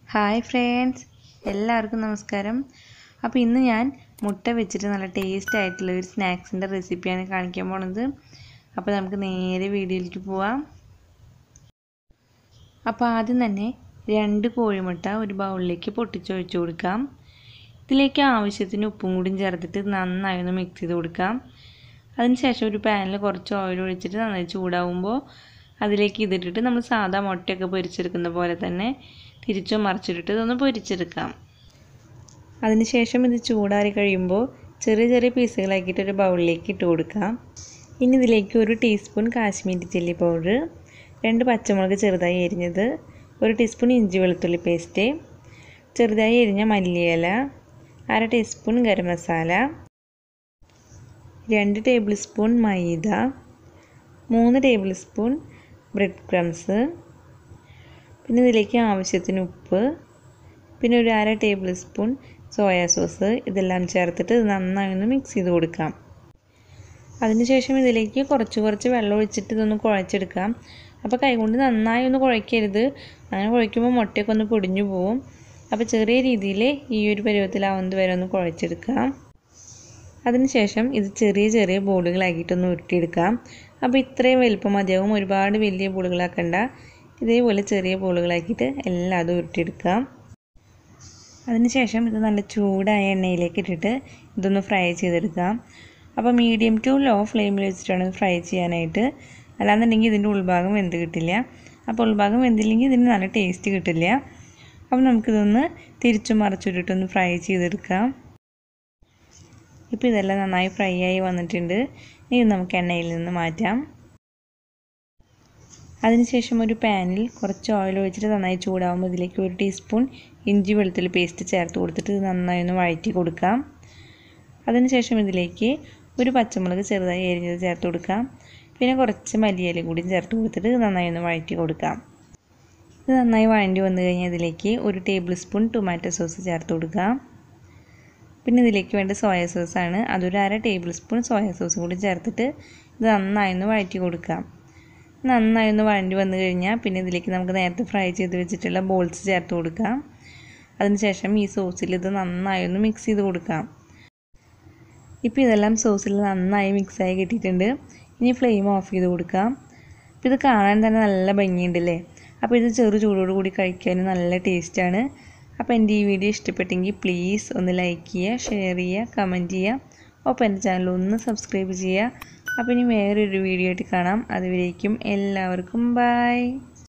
hi friends എല്ലാവർക്കും നമസ്കാരം അപ്പോൾ ഇന്ന് ഞാൻ മുട്ട വെച്ചിട്ട് നല്ല ടേസ്റ്റ് ആയിട്ടുള്ള ഒരു സ്നാക്സിൻ്റെ റെസിപ്പിയാണ് കാണിക്കാൻ പോണത് അപ്പോൾ നമുക്ക് നേരെ വീഡിയോയിലേക്ക് പോവാം അപ്പോൾ ആദ്യം തന്നെ രണ്ട് കോഴിമുട്ട ഒരു ബൗളിലേക്ക് പൊട്ടിച്ചൊഴിച്ച് കൊടുക്കാം ഇതിലേക്ക് ആവശ്യത്തിന് ഉപ്പും കൂടി ചേർത്തിട്ട് നന്നായി ഒന്ന് മിക്സ് ചെയ്ത് കൊടുക്കാം അതിനുശേഷം ഒരു പാനിൽ കുറച്ച് ഓയിൽ ഒഴിച്ചിട്ട് നന്നായി ചൂടാവുമ്പോൾ അതിലേക്ക് ഇതിട്ടിട്ട് നമ്മൾ സാധാ മുട്ടയൊക്കെ പൊരിച്ചെടുക്കുന്ന പോലെ തന്നെ തിരിച്ചോ മറിച്ചിട്ടിട്ട് ഇതൊന്ന് പൊരിച്ചെടുക്കാം അതിനുശേഷം ഇത് ചൂടാറി കഴിയുമ്പോൾ ചെറിയ ചെറിയ പീസുകളാക്കിയിട്ട് ഒരു ബൗളിലേക്ക് ഇട്ട് കൊടുക്കാം ഇനി ഇതിലേക്ക് ഒരു ടീസ്പൂൺ കാശ്മീരി ചില്ലി പൗഡർ രണ്ട് പച്ചമുളക് ചെറുതായി എരിഞ്ഞത് ഒരു ടീസ്പൂൺ ഇഞ്ചി വെളുത്തുള്ളി പേസ്റ്റ് ചെറുതായി എരിഞ്ഞ മല്ലിയില അര ടീസ്പൂൺ ഗരം മസാല രണ്ട് ടേബിൾ സ്പൂൺ മൈദ മൂന്ന് ടേബിൾ സ്പൂൺ ബ്രെഡ് ക്രംസ് പിന്നെ ഇതിലേക്ക് ആവശ്യത്തിന് ഉപ്പ് പിന്നെ ഒരു അര ടേബിൾ സ്പൂൺ സോയാ സോസ് ഇതെല്ലാം ചേർത്തിട്ട് നന്നായി ഒന്ന് മിക്സ് ചെയ്ത് കൊടുക്കാം അതിനുശേഷം ഇതിലേക്ക് കുറച്ച് കുറച്ച് വെള്ളം ഒഴിച്ചിട്ട് ഇതൊന്ന് കുഴച്ചെടുക്കാം അപ്പോൾ കൈകൊണ്ട് നന്നായി ഒന്ന് കുഴയ്ക്കരുത് അങ്ങനെ കുഴയ്ക്കുമ്പോൾ മുട്ടയൊക്കെ ഒന്ന് പൊടിഞ്ഞു പോവും അപ്പോൾ ചെറിയ രീതിയിൽ ഈ ഒരു പരുവത്തിലാവുന്നത് വരെ ഒന്ന് കുഴച്ചെടുക്കാം അതിനുശേഷം ഇത് ചെറിയ ചെറിയ ബോളുകളാക്കിയിട്ടൊന്ന് ഉരുട്ടിയെടുക്കാം അപ്പോൾ ഇത്രയും വലുപ്പം മതിയാവും ഒരുപാട് വലിയ ബോളുകളാക്കണ്ട ഇതേപോലെ ചെറിയ ബോളുകളാക്കിയിട്ട് എല്ലാം അത് ഉരുട്ടിയെടുക്കാം അതിനുശേഷം ഇത് നല്ല ചൂടായ എണ്ണയിലേക്ക് ഇട്ടിട്ട് ഇതൊന്ന് ഫ്രൈ ചെയ്തെടുക്കാം അപ്പോൾ മീഡിയം ടു ലോ ഫ്ലെയിമിൽ വെച്ചിട്ടാണ് ഇത് ഫ്രൈ ചെയ്യാനായിട്ട് അല്ലാന്നുണ്ടെങ്കിൽ ഇതിൻ്റെ ഉൾഭാഗം വെന്ത് കിട്ടില്ല അപ്പോൾ ഉൾഭാഗം വെന്തില്ലെങ്കിൽ ഇതിന് നല്ല ടേസ്റ്റ് കിട്ടില്ല അപ്പോൾ നമുക്കിതൊന്ന് തിരിച്ചു മറിച്ചിട്ടിട്ടൊന്ന് ഫ്രൈ ചെയ്തെടുക്കാം ഇപ്പോൾ ഇതെല്ലാം നന്നായി ഫ്രൈ ആയി വന്നിട്ടുണ്ട് ഇനി നമുക്ക് എണ്ണയിൽ നിന്ന് മാറ്റാം അതിനുശേഷം ഒരു പാനിൽ കുറച്ച് ഓയിൽ ഒഴിച്ചിട്ട് നന്നായി ചൂടാകുമ്പോൾ ഇതിലേക്ക് ഒരു ടീസ്പൂൺ ഇഞ്ചി വെളുത്തുള്ളി പേസ്റ്റ് ചേർത്ത് കൊടുത്തിട്ട് ഇത് നന്നായി ഒന്ന് വഴറ്റി കൊടുക്കാം അതിനുശേഷം ഇതിലേക്ക് ഒരു പച്ചമുളക് ചെറുതായി എരിഞ്ഞത് ചേർത്ത് കൊടുക്കാം പിന്നെ കുറച്ച് മല്ലിയില കൂടി ചേർത്ത് കൊടുത്തിട്ട് നന്നായി ഒന്ന് വഴറ്റി കൊടുക്കാം ഇത് നന്നായി വഴണ്ടി വന്നു കഴിഞ്ഞാൽ ഇതിലേക്ക് ഒരു ടേബിൾ സ്പൂൺ ടൊമാറ്റോ സോസ് ചേർത്ത് കൊടുക്കാം പിന്നെ ഇതിലേക്ക് വേണ്ട സോയ സോസാണ് അതൊരു അര ടേബിൾ സ്പൂൺ സോയ സോസും കൂടി ചേർത്തിട്ട് ഇത് നന്നായി ഒന്ന് വഴറ്റി കൊടുക്കാം നന്നായി ഒന്ന് വഴണ്ടി വന്നു കഴിഞ്ഞാൽ പിന്നെ ഇതിലേക്ക് നമുക്ക് നേരത്തെ ഫ്രൈ ചെയ്ത് വെച്ചിട്ടുള്ള ബോൾസ് ചേർത്ത് കൊടുക്കാം അതിനുശേഷം ഈ സോസിൽ ഇത് നന്നായി ഒന്ന് മിക്സ് ചെയ്ത് കൊടുക്കാം ഇപ്പോൾ ഇതെല്ലാം സോസിൽ നന്നായി മിക്സായി കിട്ടിയിട്ടുണ്ട് ഇനി ഫ്ലെയിം ഓഫ് ചെയ്ത് കൊടുക്കാം അപ്പോൾ ഇത് കാണാൻ തന്നെ നല്ല ഭംഗിയുണ്ടല്ലേ അപ്പോൾ ഇത് ചെറു ചൂടോട് കൂടി കഴിക്കാനും നല്ല ടേസ്റ്റാണ് അപ്പോൾ എൻ്റെ ഈ വീഡിയോ ഇഷ്ടപ്പെട്ടെങ്കിൽ പ്ലീസ് ഒന്ന് ലൈക്ക് ചെയ്യുക ഷെയർ ചെയ്യുക കമൻറ്റ് ചെയ്യുക ഒപ്പം എൻ്റെ ചാനൽ ഒന്ന് സബ്സ്ക്രൈബ് ചെയ്യുക അപ്പോൾ ഇനി വേറൊരു വീഡിയോ ആയിട്ട് കാണാം അതുവരേക്കും എല്ലാവർക്കും ബൈ